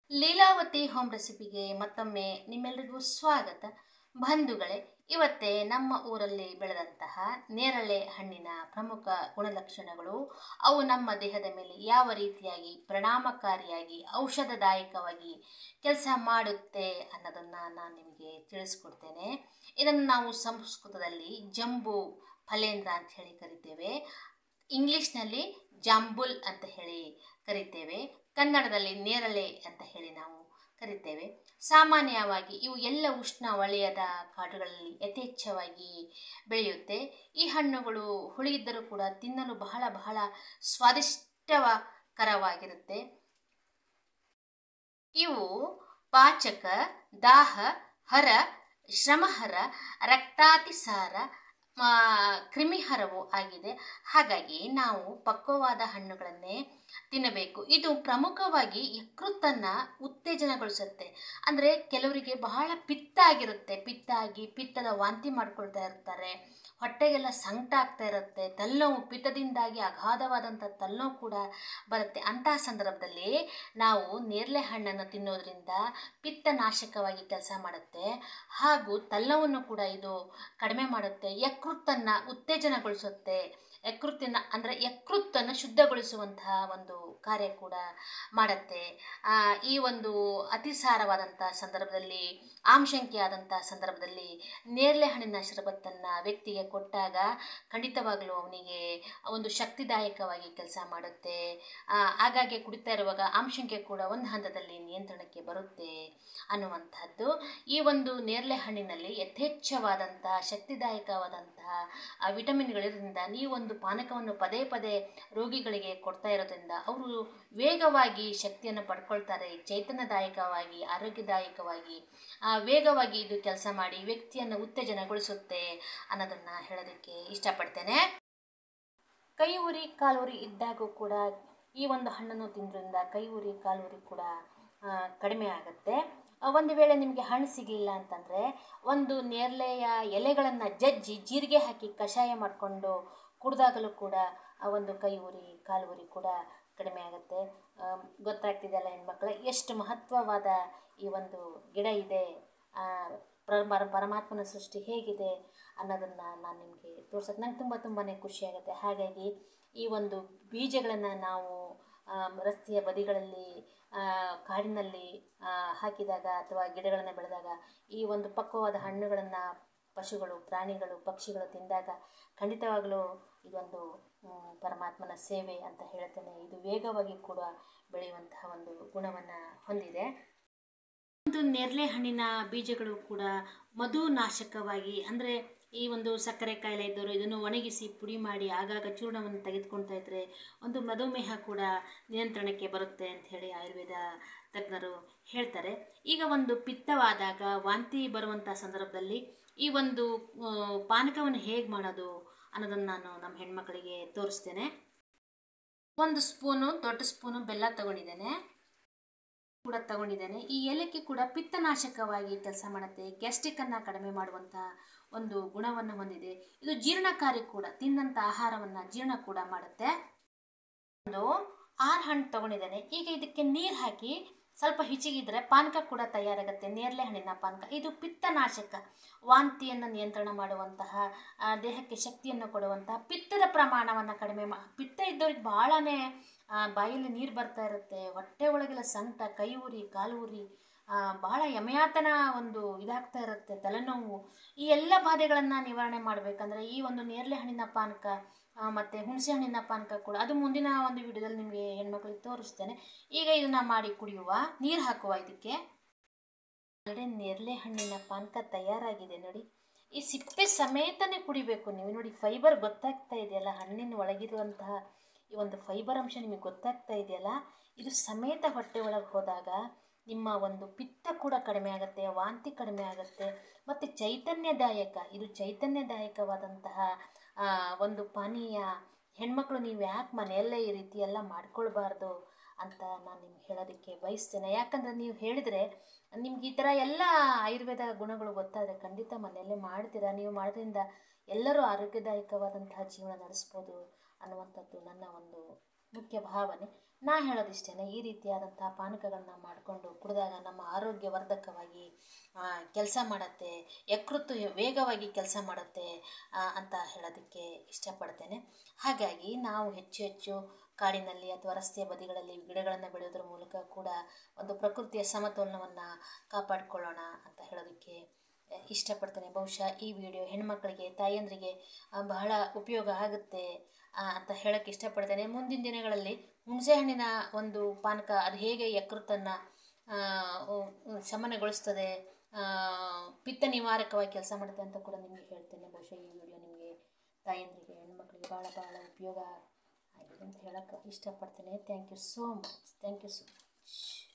Leelavathi home ರೆಸಿಪಿಗೆ ಮತ್ತೊಮ್ಮೆ ನಿಮ್ಮೆಲ್ಲರಿಗೂ ಸ್ವಾಗತ ಬಂಧುಗಳೇ ಇವತ್ತೇ ನಮ್ಮ ಊರಲ್ಲಿ ಬೆಳೆದಂತಹ ನೇರಳೆ ಹಣ್ಣಿನ ಪ್ರಮುಖ ಗುಣಲಕ್ಷಣಗಳು ಅವು ನಮ್ಮ ದೇಹದ ಮೇಲೆ ಯಾವ ರೀತಿಯಾಗಿ ಪರಿಣಾಮಕಾರಿಯಾಗಿ ಔಷಧದಾಯಕವಾಗಿ ಕೆಲಸ ಮಾಡುತ್ತೆ ಅನ್ನೋದನ್ನು ನಾನು ನಿಮಗೆ ತಿಳಿಸ್ಕೊಡ್ತೇನೆ ಇದನ್ನು ನಾವು ಸಂಸ್ಕೃತದಲ್ಲಿ ಜಂಬೂ ಫಲೇಂದ್ರ ಅಂತ ಹೇಳಿ ಕರಿತೇವೆ ಇಂಗ್ಲಿಷ್ನಲ್ಲಿ ಜಾಂಬುಲ್ ಅಂತ ಹೇಳಿ ಕರಿತೇವೆ ಕನ್ನಡದಲ್ಲಿ ನೇರಳೆ ಅಂತ ಹೇಳಿ ನಾವು ಕರಿತೇವೆ ಸಾಮಾನ್ಯವಾಗಿ ಇವು ಎಲ್ಲ ಉಷ್ಣ ವಲಯದ ಕಾಡುಗಳಲ್ಲಿ ಯಥೇಚ್ಛವಾಗಿ ಬೆಳೆಯುತ್ತೆ ಈ ಹಣ್ಣುಗಳು ಹುಳಿಯಿದ್ದರೂ ಕೂಡ ತಿನ್ನಲು ಬಹಳ ಬಹಳ ಸ್ವಾದಿಷ್ಟಕರವಾಗಿರುತ್ತೆ ಇವು ಪಾಚಕ ದಾಹ ಹರ ಶ್ರಮಹರ ರಕ್ತಾತಿಸಾರ ಕ್ರಿಮಿಹರವು ಆಗಿದೆ ಹಾಗಾಗಿ ನಾವು ಪಕ್ವವಾದ ಹಣ್ಣುಗಳನ್ನೇ ತಿನ್ನಬೇಕು ಇದು ಪ್ರಮುಖವಾಗಿ ಯಕೃತ್ತನ್ನು ಉತ್ತೇಜನಗೊಳಿಸುತ್ತೆ ಅಂದರೆ ಕೆಲವರಿಗೆ ಬಹಳ ಪಿತ್ತ ಆಗಿರುತ್ತೆ ಪಿತ್ತ ಆಗಿ ಪಿತ್ತದ ವಾಂತಿ ಮಾಡ್ಕೊಳ್ತಾ ಇರ್ತಾರೆ ಹೊಟ್ಟೆಗೆಲ್ಲ ಸಂಕಟ ಆಗ್ತಾ ಇರುತ್ತೆ ತಲೆನೋವು ಪಿತ್ತದಿಂದಾಗಿ ಅಗಾಧವಾದಂಥ ತಲೆನೋವು ಕೂಡ ಬರುತ್ತೆ ಅಂತಹ ಸಂದರ್ಭದಲ್ಲಿ ನಾವು ನೇರಳೆ ಹಣ್ಣನ್ನು ತಿನ್ನೋದ್ರಿಂದ ಪಿತ್ತನಾಶಕವಾಗಿ ಕೆಲಸ ಮಾಡುತ್ತೆ ಹಾಗೂ ತಲೆನೋವನ್ನು ಕೂಡ ಇದು ಕಡಿಮೆ ಮಾಡುತ್ತೆ ಯಕೃತ್ತನ್ನು ಉತ್ತೇಜನಗೊಳಿಸುತ್ತೆ ಯಕೃತ್ತಿನ ಅಂದರೆ ಯಕೃತ್ತನ್ನು ಶುದ್ಧಗೊಳಿಸುವಂತಹ ಒಂದು ಕಾರ್ಯ ಕೂಡ ಮಾಡುತ್ತೆ ಈ ಒಂದು ಅತಿಸಾರವಾದಂಥ ಸಂದರ್ಭದಲ್ಲಿ ಆಮಶಂಕೆ ಆದಂಥ ಸಂದರ್ಭದಲ್ಲಿ ನೇರಳೆ ಹಣ್ಣಿನ ಶರಬತ್ತನ್ನು ವ್ಯಕ್ತಿಗೆ ಕೊಟ್ಟಾಗ ಖಂಡಿತವಾಗಲೂ ಅವನಿಗೆ ಒಂದು ಶಕ್ತಿದಾಯಕವಾಗಿ ಕೆಲಸ ಮಾಡುತ್ತೆ ಆಗಾಗ್ಗೆ ಕುಡಿತಾ ಇರುವಾಗ ಆಮಶಂಕೆ ಕೂಡ ಒಂದು ಹಂತದಲ್ಲಿ ನಿಯಂತ್ರಣಕ್ಕೆ ಬರುತ್ತೆ ಅನ್ನುವಂಥದ್ದು ಈ ಒಂದು ನೇರಳೆ ಹಣ್ಣಿನಲ್ಲಿ ಯಥೇಚ್ಛವಾದಂತಹ ಶಕ್ತಿದಾಯಕವಾದಂತಹ ವಿಟಮಿನ್ಗಳಿರೋದ್ರಿಂದ ನೀವು ಒಂದು ಪಾನಕವನ್ನು ಪದೇ ಪದೇ ರೋಗಿಗಳಿಗೆ ಕೊಡ್ತಾ ಇರೋದ್ರಿಂದ ಅವರು ವೇಗವಾಗಿ ಶಕ್ತಿಯನ್ನು ಪಡ್ಕೊಳ್ತಾರೆ ಚೈತನ್ಯದಾಯಕವಾಗಿ ಆರೋಗ್ಯದಾಯಕವಾಗಿ ವೇಗವಾಗಿ ಇದು ಕೆಲಸ ಮಾಡಿ ವ್ಯಕ್ತಿಯನ್ನು ಉತ್ತೇಜನಗೊಳಿಸುತ್ತೆ ಅನ್ನೋದನ್ನು ಹೇಳೋದಕ್ಕೆ ಇಷ್ಟಪಡ್ತೇನೆ ಕೈ ಉರಿ ಕಾಲು ಉರಿ ಇದ್ದಾಗೂ ಕೂಡ ಈ ಒಂದು ಹಣ್ಣನ್ನು ತಿನ್ನೋದ್ರಿಂದ ಕೈ ಉರಿ ಕಾಲು ಉರಿ ಕೂಡ ಕಡಿಮೆ ಆಗುತ್ತೆ ಒಂದು ವೇಳೆ ನಿಮಗೆ ಹಣ್ಣು ಸಿಗಲಿಲ್ಲ ಅಂತಂದರೆ ಒಂದು ನೇರಳೆಯ ಎಲೆಗಳನ್ನು ಜಜ್ಜಿ ಜೀರಿಗೆ ಹಾಕಿ ಕಷಾಯ ಮಾಡಿಕೊಂಡು ಕುಡಿದಾಗಲೂ ಕೂಡ ಆ ಒಂದು ಕೈ ಉರಿ ಕಾಲು ಉರಿ ಕೂಡ ಕಡಿಮೆ ಆಗುತ್ತೆ ಗೊತ್ತಾಗ್ತಿದೆಯಲ್ಲ ಹೆಣ್ಮಕ್ಳು ಎಷ್ಟು ಮಹತ್ವವಾದ ಈ ಒಂದು ಗಿಡ ಇದೆ ಪರ ಪರಮಾತ್ಮನ ಸೃಷ್ಟಿ ಹೇಗಿದೆ ಅನ್ನೋದನ್ನು ನಾನು ನಿಮಗೆ ತೋರ್ಸೋಕ್ಕೆ ನಂಗೆ ತುಂಬ ತುಂಬಾ ಖುಷಿಯಾಗುತ್ತೆ ಹಾಗಾಗಿ ಈ ಒಂದು ಬೀಜಗಳನ್ನು ನಾವು ರಸ್ತೆಯ ಬದಿಗಳಲ್ಲಿ ಕಾಡಿನಲ್ಲಿ ಹಾಕಿದಾಗ ಅಥವಾ ಗಿಡಗಳನ್ನು ಬೆಳೆದಾಗ ಈ ಒಂದು ಪಕ್ವವಾದ ಹಣ್ಣುಗಳನ್ನು ಪಶುಗಳು ಪ್ರಾಣಿಗಳು ಪಕ್ಷಿಗಳು ತಿಂದಾಗ ಖಂಡಿತವಾಗಲೂ ಇದೊಂದು ಪರಮಾತ್ಮನ ಸೇವೆ ಅಂತ ಹೇಳ್ತೇನೆ ಇದು ವೇಗವಾಗಿ ಕೂಡ ಬೆಳೆಯುವಂತಹ ಒಂದು ಗುಣವನ್ನು ಹೊಂದಿದೆ ಒಂದು ನೇರಳೆ ಹಣ್ಣಿನ ಬೀಜಗಳು ಕೂಡ ಮಧುನಾಶಕವಾಗಿ ಅಂದರೆ ಈ ಒಂದು ಸಕ್ಕರೆ ಕಾಯಿಲೆ ಇದ್ದವರು ಇದನ್ನು ಒಣಗಿಸಿ ಪುಡಿ ಮಾಡಿ ಆಗಾಗ ಚೂರ್ಣವನ್ನು ತೆಗೆದುಕೊಳ್ತಾ ಇದ್ದರೆ ಒಂದು ಮಧುಮೇಹ ಕೂಡ ನಿಯಂತ್ರಣಕ್ಕೆ ಬರುತ್ತೆ ಅಂತ ಹೇಳಿ ಆಯುರ್ವೇದ ತಜ್ಞರು ಹೇಳ್ತಾರೆ ಈಗ ಒಂದು ಪಿತ್ತವಾದಾಗ ವಾಂತಿ ಬರುವಂಥ ಸಂದರ್ಭದಲ್ಲಿ ಈ ಒಂದು ಪಾನಕವನ್ನು ಹೇಗೆ ಮಾಡೋದು ಅನ್ನೋದನ್ನು ನಾನು ನಮ್ಮ ಹೆಣ್ಮಕ್ಳಿಗೆ ತೋರಿಸ್ತೇನೆ ಒಂದು ಸ್ಪೂನು ದೊಡ್ಡ ಸ್ಪೂನು ಬೆಲ್ಲ ತಗೊಂಡಿದ್ದೇನೆ ಕೂಡ ತಗೊಂಡಿದ್ದೇನೆ ಈ ಏಲಕ್ಕಿ ಕೂಡ ಪಿತ್ತನಾಶಕವಾಗಿ ಕೆಲಸ ಮಾಡುತ್ತೆ ಗ್ಯಾಸ್ಟ್ರಿಕ್ಕನ್ನು ಕಡಿಮೆ ಮಾಡುವಂಥ ಒಂದು ಗುಣವನ್ನು ಹೊಂದಿದೆ ಇದು ಜೀರ್ಣಕಾರಿ ಕೂಡ ತಿಂದಂಥ ಆಹಾರವನ್ನು ಜೀರ್ಣ ಕೂಡ ಮಾಡುತ್ತೆ ಒಂದು ಆರು ಹಣ್ಣು ತಗೊಂಡಿದ್ದೇನೆ ಈಗ ಇದಕ್ಕೆ ನೀರು ಹಾಕಿ ಸ್ವಲ್ಪ ಹಿಚಿಗಿದ್ರೆ ಪಾನಕ ಕೂಡ ತಯಾರಾಗುತ್ತೆ ನೇರಳೆ ಹಣ್ಣಿನ ಪಾನಕ ಇದು ಪಿತ್ತನಾಶಕ ವಾಂತಿಯನ್ನು ನಿಯಂತ್ರಣ ಮಾಡುವಂತಹ ದೇಹಕ್ಕೆ ಶಕ್ತಿಯನ್ನು ಕೊಡುವಂತಹ ಪಿತ್ತದ ಪ್ರಮಾಣವನ್ನು ಕಡಿಮೆ ಮಾ ಪಿತ್ತ ಇದ್ದವ್ರಿಗೆ ಭಾಳನೇ ಬಾಯಲ್ಲಿ ನೀರು ಬರ್ತಾ ಇರುತ್ತೆ ಹೊಟ್ಟೆ ಒಳಗೆಲ್ಲ ಸಂಕಟ ಕೈ ಉರಿ ಕಾಲು ಉರಿ ಬಹಳ ಯಮಯಾತನ ಒಂದು ಇದಾಗ್ತಾ ಇರುತ್ತೆ ತಲೆನೋವು ಈ ಎಲ್ಲ ಬಾಧೆಗಳನ್ನು ನಿವಾರಣೆ ಮಾಡಬೇಕಂದ್ರೆ ಈ ಒಂದು ನೇರಳೆ ಹಣ್ಣಿನ ಪಾನಕ ಮತ್ತು ಹುಣಸೆ ಹಣ್ಣಿನ ಪಾನಕ ಕೂಡ ಅದು ಮುಂದಿನ ಒಂದು ವಿಡಿಯೋದಲ್ಲಿ ನಿಮಗೆ ಹೆಣ್ಮಕ್ಳಿಗೆ ತೋರಿಸ್ತೇನೆ ಈಗ ಇದನ್ನು ಮಾಡಿ ಕುಡಿಯುವ ನೀರು ಹಾಕುವ ಇದಕ್ಕೆ ನೋಡಿ ನೇರಳೆ ಹಣ್ಣಿನ ಪಾನಕ ತಯಾರಾಗಿದೆ ನೋಡಿ ಈ ಸಿಪ್ಪೆ ಸಮೇತನೇ ಕುಡಿಬೇಕು ನೀವು ನೋಡಿ ಫೈಬರ್ ಗೊತ್ತಾಗ್ತಾ ಇದೆಯಲ್ಲ ಹಣ್ಣಿನ ಒಳಗಿರುವಂತಹ ಈ ಒಂದು ಫೈಬರ್ ಅಂಶ ನಿಮಗೆ ಗೊತ್ತಾಗ್ತಾ ಇದೆಯಲ್ಲ ಇದು ಸಮೇತ ಹೊಟ್ಟೆ ಒಳಗೆ ಹೋದಾಗ ನಿಮ್ಮ ಒಂದು ಪಿತ್ತ ಕೂಡ ಕಡಿಮೆ ಆಗುತ್ತೆ ವಾಂತಿ ಕಡಿಮೆ ಆಗುತ್ತೆ ಮತ್ತು ಚೈತನ್ಯದಾಯಕ ಇದು ಚೈತನ್ಯದಾಯಕವಾದಂತಹ ಒಂದು ಪಾನೀಯ ಹೆಣ್ಮಕ್ಳು ನೀವು ಯಾಕೆ ಮನೆಯಲ್ಲೇ ಈ ರೀತಿ ಎಲ್ಲ ಮಾಡ್ಕೊಳ್ಬಾರ್ದು ಅಂತ ನಾನು ನಿಮ್ಗೆ ಹೇಳೋದಕ್ಕೆ ಬಯಸ್ತೇನೆ ಯಾಕಂದರೆ ನೀವು ಹೇಳಿದರೆ ನಿಮ್ಗೆ ಈ ಥರ ಎಲ್ಲ ಆಯುರ್ವೇದ ಗುಣಗಳು ಗೊತ್ತಾದರೆ ಖಂಡಿತ ಮನೆಯಲ್ಲೇ ಮಾಡ್ತೀರಾ ನೀವು ಮಾಡೋದ್ರಿಂದ ಎಲ್ಲರೂ ಆರೋಗ್ಯದಾಯಕವಾದಂತಹ ಜೀವನ ನಡೆಸ್ಬೋದು ಅನ್ನುವಂಥದ್ದು ನನ್ನ ಒಂದು ಮುಖ್ಯ ಭಾವನೆ ನಾ ಹೇಳೋದಿಷ್ಟೇ ಈ ರೀತಿಯಾದಂಥ ಪಾನಕಗಳನ್ನ ಮಾಡಿಕೊಂಡು ಕುಡಿದಾಗ ನಮ್ಮ ಆರೋಗ್ಯವರ್ಧಕವಾಗಿ ಕೆಲಸ ಮಾಡುತ್ತೆ ಯಕೃತ್ತು ವೇಗವಾಗಿ ಕೆಲಸ ಮಾಡುತ್ತೆ ಆ, ಅಂತ ಹೇಳೋದಕ್ಕೆ ಇಷ್ಟಪಡ್ತೇನೆ ಹಾಗಾಗಿ ನಾವು ಹೆಚ್ಚು ಹೆಚ್ಚು ಕಾಡಿನಲ್ಲಿ ಅಥವಾ ರಸ್ತೆಯ ಬದಿಗಳಲ್ಲಿ ಗಿಡಗಳನ್ನು ಬೆಳೆಯೋದ್ರ ಮೂಲಕ ಕೂಡ ಒಂದು ಪ್ರಕೃತಿಯ ಸಮತೋಲನವನ್ನು ಕಾಪಾಡಿಕೊಳ್ಳೋಣ ಅಂತ ಹೇಳೋದಕ್ಕೆ ಆ, ಇಷ್ಟಪಡ್ತೇನೆ ಬಹುಶಃ ಈ ವಿಡಿಯೋ ಹೆಣ್ಮಕ್ಳಿಗೆ ತಾಯಂದ್ರಿಗೆ ಆ, ಬಹಳ ಉಪಯೋಗ ಆಗುತ್ತೆ ಆ, ಅಂತ ಹೇಳೋಕ್ಕೆ ಇಷ್ಟಪಡ್ತೇನೆ ಮುಂದಿನ ದಿನಗಳಲ್ಲಿ ಹುಣಸೆಹಣ್ಣಿನ ಒಂದು ಪಾನಕ ಅದು ಹೇಗೆ ಯಕೃತ್ತನ್ನು ಶಮನಗೊಳಿಸ್ತದೆ ಆ, ಪಿತ್ತ ನಿವಾರಕವಾಗಿ ಕೆಲಸ ಮಾಡುತ್ತೆ ಅಂತ ಕೂಡ ನಿಮಗೆ ಹೇಳ್ತೇನೆ ಬಹುಶಃ ಈ ವಿಡಿಯೋ ನಿಮಗೆ ತಾಯಂದ್ರಿಗೆ ಹೆಣ್ಮಕ್ಳಿಗೆ ಭಾಳ ಭಾಳ ಉಪಯೋಗ ಆಗಿದೆ ಅಂತ ಹೇಳೋಕ್ಕೆ ಇಷ್ಟಪಡ್ತೇನೆ thank you so much thank you so much